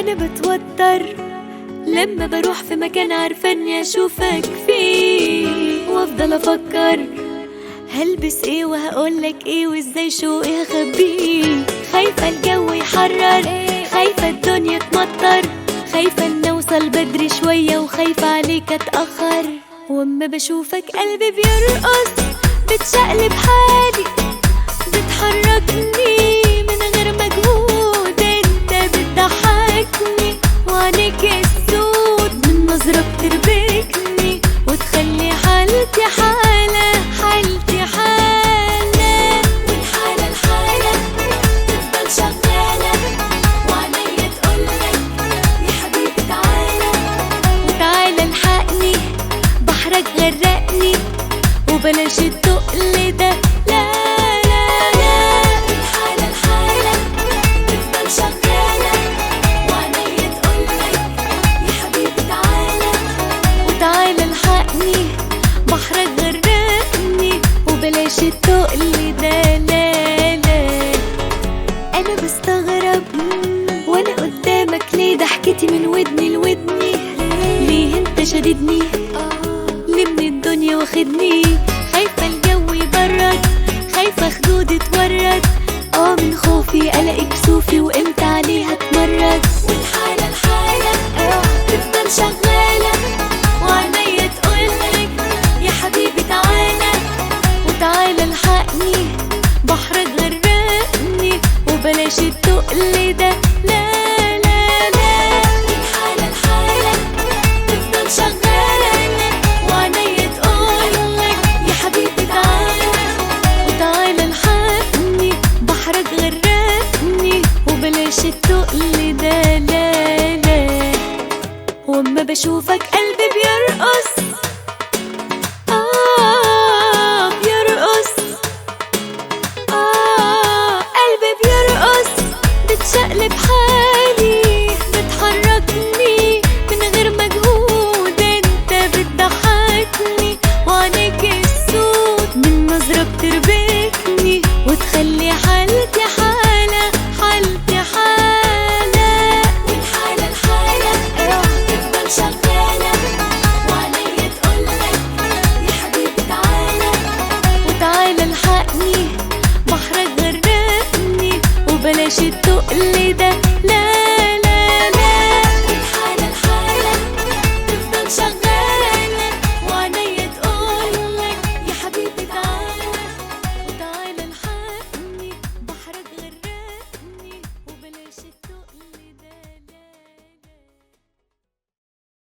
انا بتوتر لما بروح في مكان عارفه اني اشوفك فيه وافضل افكر هلبس ايه وهقولك ايه وازاي شوقي هخبيه خايفه الجو يحرر خايفه الدنيا تمطر خايفه ان اوصل بدري شويه وخايفه عليك اتاخر واما بشوفك قلبي بيرقص بتشقلب حالي بتحركني من غير مجهود انت بتضحكني وعينيك السود من نظرة بتربكني وتخلي حالتي حالة حالتي حالة والحالة الحالة تفضل شغالة وعينيا تقولك يا حبيبي تعالى وتعالى الحقني بحرك غرقني وبلاش التقل ده لا لا لا الحالة الحالة تفضل شغالة وعينيا تقولك يا حبيبي تعالى وتعالى الحقني بحرك غرقني وبلاش التقل ده لا لا انا بستغرب وانا قدامك ليه ضحكتي من ودني لودني ليه انت شددني ليه من الدنيا واخدني خايفة الجو يبرد خايفة خدودي تورد اه من خوفي الاقي كسوفي وامتى عليها اتمرد والحالة الحالة تفضل شغالة وعينيا تقولك يا حبيبي تعالى وتعالى الحقني بحرك غرقني وبلاش التقل ده لا لا لا الحالة الحالة تفضل شغالة وعينيا تقولك يا حبيبي تعالى وتعالى الحقني بحرك غرقني وبلاش التقل ده لا لا واما بشوفك قلبي